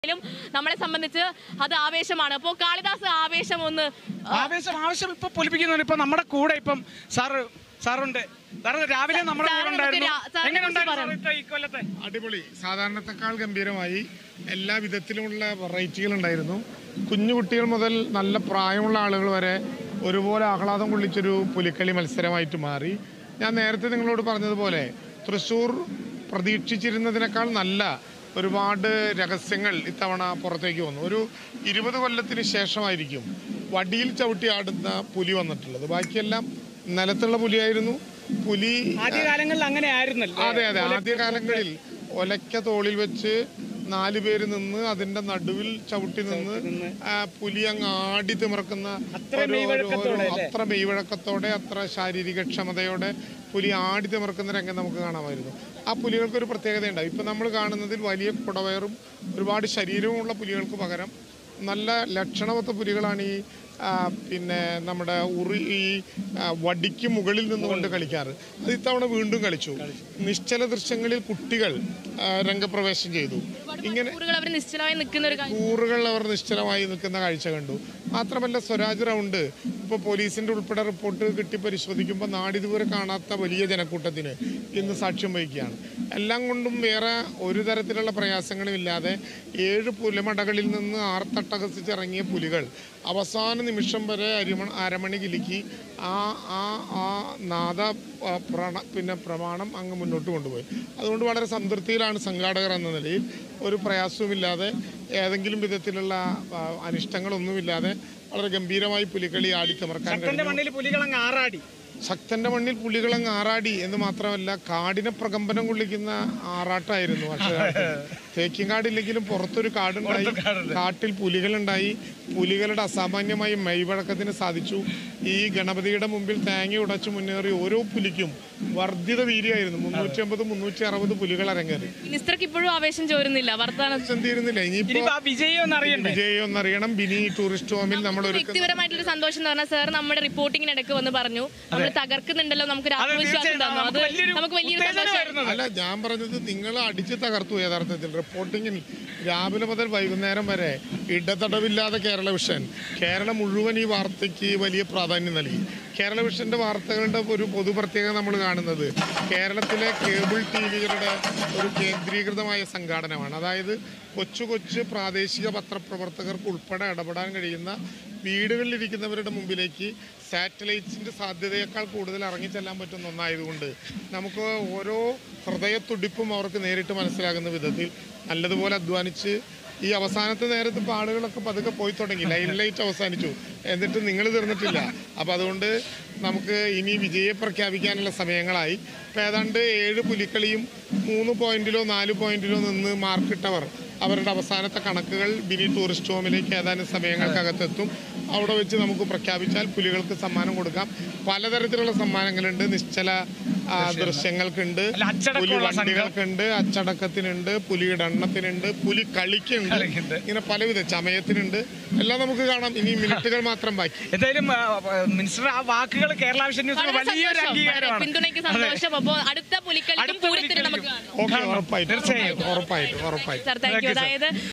ും നമ്മളെ സംബന്ധിച്ച് അത് ആവേശമാണ് അപ്പോൾ കാളിദാസ് ആവേശം ഒന്ന് ആവേശം ആവശ്യം ഇപ്പൊ പൊലിപ്പിക്കുന്നുണ്ട് ഇപ്പൊ നമ്മുടെ കൂടെ ഇപ്പം സാറ് സാറുണ്ട് സാറ് രാവിലെ നമ്മുടെ സാറ് കൂടെ ഉണ്ടായിരുന്നു നമുക്ക് രാ- സാറിനെ എങ്ങനെ കുറിച്ച് ഉണ്ടായിരുന്നു സാർ ഈ കൊല്ലത്തെ അടിപൊളി സാധാരണത്തെക്കാൾ ഗംഭീരമായി എല്ലാ വിധത്തിലുമുള്ള വെറൈറ്റികൾ ഉണ്ടായിരുന്നു കുഞ്ഞു കുട്ടികൾ മുതൽ നല്ല പ്രായമുള്ള ആളുകൾ വരെ ഒരുപോലെ ആഹ്ലാദം കൊള്ളിച്ചൊരു പുലിക്കളി മത്സരമായിട്ട് മാറി ഞാൻ നേരത്തെ നിങ്ങളോട് പറഞ്ഞതുപോലെ തൃശ്ശൂർ പ്രതീക്ഷിച്ചിരുന്നതിനേക്കാൾ നല്ല ഒരുപാട് രഹസ്യങ്ങൾ ഇത്തവണ പുറത്തേക്ക് വന്നു ഒരു ഇരുപത് കൊല്ലത്തിന് ശേഷമായിരിക്കും വടിയിൽ ചവിട്ടി ആടുന്ന പുലി വന്നിട്ടുള്ളത് ബാക്കിയെല്ലാം നിലത്തുള്ള പുലിയായിരുന്നു പുലി ആദ്യകാലങ്ങളിൽ അങ്ങനെ ആയിരുന്നല്ലോ അതെ അതെ ആദ്യകാലങ്ങളിൽ ഒലക്ക തോളിൽ വെച്ച് നാല് പേര് നിന്ന് അതിന്റെ നടുവിൽ ചവിട്ടി നിന്ന് ആ, പുലി അങ്ങ് ആടി തിമിറക്കുന്ന അത്ര ഒരു- ഒരു- മെയ്വഴക്കത്തോടെ ഒരു- അല്ലേ? അത്ര മെയ്വഴക്കത്തോടെ അത്ര ശാരീരിക ക്ഷമതയോടെ പുലി ആടി തിമിറക്കുന്ന രംഗം നമുക്ക് കാണാമായിരുന്നു ആ പുലികൾക്ക് ഒരു പ്രത്യേകതയുണ്ടാവും ഇപ്പൊ നമ്മൾ കാണുന്നതിൽ വലിയ കുടവയറും ഒരുപാട് ശരീരവുമുള്ള പുലികൾക്ക് പകരം നല്ല ലക്ഷണമൊത്ത പുലികളാണ് ഈ ആ, പിന്നെ നമ്മുടെ ഉറി ഈ ആ, വടിക്ക് മുകളിൽ നിന്നുകൊണ്ട് കളിക്കാറ് അത് ഇത്തവണ വീണ്ടും കളിച്ചു നിശ്ചല ദൃശ്യങ്ങളിൽ കുട്ടികൾ ആ, രംഗപ്രവേശം ചെയ്തു ഇങ്ങനെ മണിക്കൂറുകൾ അവർ നിശ്ചലമായി നിൽക്കുന്ന ഒരു കാര്യം കൂറുകൾ അവർ നിശ്ചലമായി നിൽക്കുന്ന കാഴ്ച കണ്ടു മാത്രമല്ല സ്വരാജ് റൗണ്ട് ഇപ്പോൾ പോലീസിന്റെ ഉൾപ്പെടെ റിപ്പോർട്ട് കിട്ടി പരിശോധിക്കുമ്പോൾ നാടിതുവരെ കാണാത്ത വലിയ ജനക്കൂട്ടത്തിന് ഇന്ന് സാക്ഷ്യം വഹിക്കുകയാണ് എല്ലാം കൊണ്ടും വേറെ ഒരു തരത്തിലുള്ള പ്രയാസങ്ങളും ഇല്ലാതെ ഏഴ് പുലമടകളിൽ നിന്ന് ആർത്തട്ടഹസിച്ചിറങ്ങിയ പുലികൾ അവസാന നിമിഷം വരെ അരിമ അരമണി കിലുക്കി ആ ആ ആ നാദ ആ, പ്രണ പിന്നെ പ്രമാണം അങ്ങ് മുന്നോട്ട് കൊണ്ടുപോയി അതുകൊണ്ട് വളരെ സംതൃപ്തിയിലാണ് സംഘാടകർ എന്ന നിലയിൽ ഒരു പ്രയാസവുമില്ലാതെ ഏതെങ്കിലും വിധത്തിലുള്ള ആ, അനിഷ്ടങ്ങളൊന്നുമില്ലാതെ വളരെ ഗംഭീരമായി പുലികളി ആടിത്തമർക്കാൻ ശക്തന്റെ കഴിഞ്ഞു മണ്ണിൽ പുലികളങ്ങ് ആറാടി ശക്തന്റെ മണ്ണിൽ പുലികളങ്ങ് ആറാടി എന്ന് മാത്രമല്ല കാടിനെ പ്രകമ്പനം കൊള്ളിക്കുന്ന ആറാട്ടായിരുന്നു പക്ഷേ തേക്കിൻകാടില്ലെങ്കിലും പുറത്തൊരു കാടുണ്ടായി കാട്ടിൽ പുലികളുണ്ടായി പുലികളുടെ അസാമാന്യമായ മെയ്വഴക്കത്തിന് സാധിച്ചു ഈ ഗണപതിയുടെ മുമ്പിൽ തേങ്ങ ഉടച്ചു മുന്നേറി ഓരോ പുലിക്കും വർദ്ധിത വീര്യമായിരുന്നു മുന്നൂറ്റി അമ്പത് മുന്നൂറ്റി അറുപത് പുലികൾ അരങ്ങേറി മിനിസ്റ്റർക്ക് ഇപ്പോഴും ആവേശം ചോരുന്നില്ല വർത്തമാനം എന്തിരുന്നില്ല ഇനിയിപ്പോ ഇനിയിപ്പോ ആ വിജയം ഒന്ന് അറിയണ്ടേ വിജയം ഒന്നറിയണം ബിനി ടൂറിസ്റ്റ് ഹോമിൽ നമ്മൾ ഒരു വ്യക്തിപരമായിട്ടൊരു സന്തോഷം എന്ന് പറഞ്ഞാൽ സാർ നമ്മുടെ റിപ്പോർട്ടിങ്ങിനിടയ്ക്ക് വന്ന് പറഞ്ഞു നമ്മൾ തകർക്കുന്നുണ്ടല്ലോ നമുക്കൊരു അത് ആത്മവിശ്വാസം തീർച്ചയായും തന്നു അത് നമുക്ക് വലിയൊരു നമുക്ക് വലിയൊരു ഉത്തേജനം സന്തോഷം വരുന്നത് അല്ല ഞാൻ പറഞ്ഞത് നിങ്ങൾ അടിച്ച് തകർത്തു യഥാർത്ഥത്തിൽ റിപ്പോർട്ടിങ്ങിൽ രാവിലെ മുതൽ വൈകുന്നേരം വരെ ഇടതടവില്ലാതെ കേരള വിഷൻ കേരളം മുഴുവൻ ഈ വാർത്തയ്ക്ക് വലിയ പ്രാധാന്യം നൽകി കേരള വിഷന്റെ വാർത്തകളുടെ ഒരു പൊതു പ്രത്യേകത നമ്മൾ കാണുന്നത് കേരളത്തിലെ കേബിൾ ടി വികളുടെ ഒരു കേന്ദ്രീകൃതമായ സംഘാടനമാണ് അതായത് കൊച്ചു കൊച്ചു പ്രാദേശിക പത്രപ്രവർത്തകർക്ക് ഉൾപ്പെടെ ഇടപെടാൻ കഴിയുന്ന വീടുകളിലിരിക്കുന്നവരുടെ മുമ്പിലേക്ക് സാറ്റലൈറ്റ്സിന്റെ സാധ്യതയേക്കാൾ കൂടുതൽ ഇറങ്ങിച്ചെല്ലാൻ പറ്റുന്ന ഒന്നായതുകൊണ്ട് നമുക്ക് ഓരോ ഹൃദയത്തുടിപ്പും അവർക്ക് നേരിട്ട് മനസ്സിലാകുന്ന വിധത്തിൽ നല്ലതുപോലെ അധ്വാനിച്ച് ഈ അവസാനത്തെ നേരത്ത് ഇപ്പോൾ ആളുകളൊക്കെ പതുക്കെ പോയി തുടങ്ങി ലൈൻ ലൈറ്റ് അവസാനിച്ചു എന്നിട്ട് നിങ്ങൾ തീർന്നിട്ടില്ല അപ്പോൾ അതുകൊണ്ട് നമുക്ക് ഇനി വിജയെ പ്രഖ്യാപിക്കാനുള്ള സമയങ്ങളായി ഇപ്പം ഏതാണ്ട് ഏഴ് പുലിക്കളിയും മൂന്ന് പോയിന്റിലോ നാല് പോയിന്റിലോ നിന്ന് മാർക്കിട്ടവർ അവരുടെ അവസാനത്തെ കണക്കുകൾ ബിനി ടൂറിസ്റ്റ് ഹോമിലേക്ക് ഏതാനും സമയങ്ങൾക്കകത്തെത്തും അവിടെ വെച്ച് നമുക്ക് പ്രഖ്യാപിച്ചാൽ പുലികൾക്ക് സമ്മാനം കൊടുക്കാം പലതരത്തിലുള്ള സമ്മാനങ്ങളുണ്ട് നിശ്ചല ആ, ദൃശ്യങ്ങൾക്കുണ്ട് അല്ല, അച്ചടക്കമുള്ള പുലി സംഘം. വണ്ടികൾക്കുണ്ട് അച്ചടക്കത്തിനുണ്ട് പുലിയുടെ എണ്ണത്തിനുണ്ട് പുലി കളിക്കുണ്ട് കളിക്കുണ്ട്. ഇങ്ങനെ പലവിധ ചമയത്തിനുണ്ട് എല്ലാം നമുക്ക് കാണാം ഇനി മിനിറ്റുകൾ മാത്രം ബാക്കി എന്തായാലും ആ, ആ, മിനിസ്റ്റർ ആ വാക്കുകൾ കേരള വിഷൻ ന്യൂസിന് വളരെ വലിയൊരു സന്തോഷം വളരെ അംഗീകാരമാണ് പിന്തുണയ്ക്ക് സന്തോഷം അപ്പോൾ അടുത്ത പുലിക്കളിക്കും അടുത്ത പൂരത്തിന് നമുക്ക് പുലിക്കളിക്കും. കാണാം ഓക്കെ ഉറപ്പായിട്ടും തീർച്ചയായും. ഉറപ്പായിട്ടും ഉറപ്പായിട്ടും sir thank you Thank you, sir. അതായത്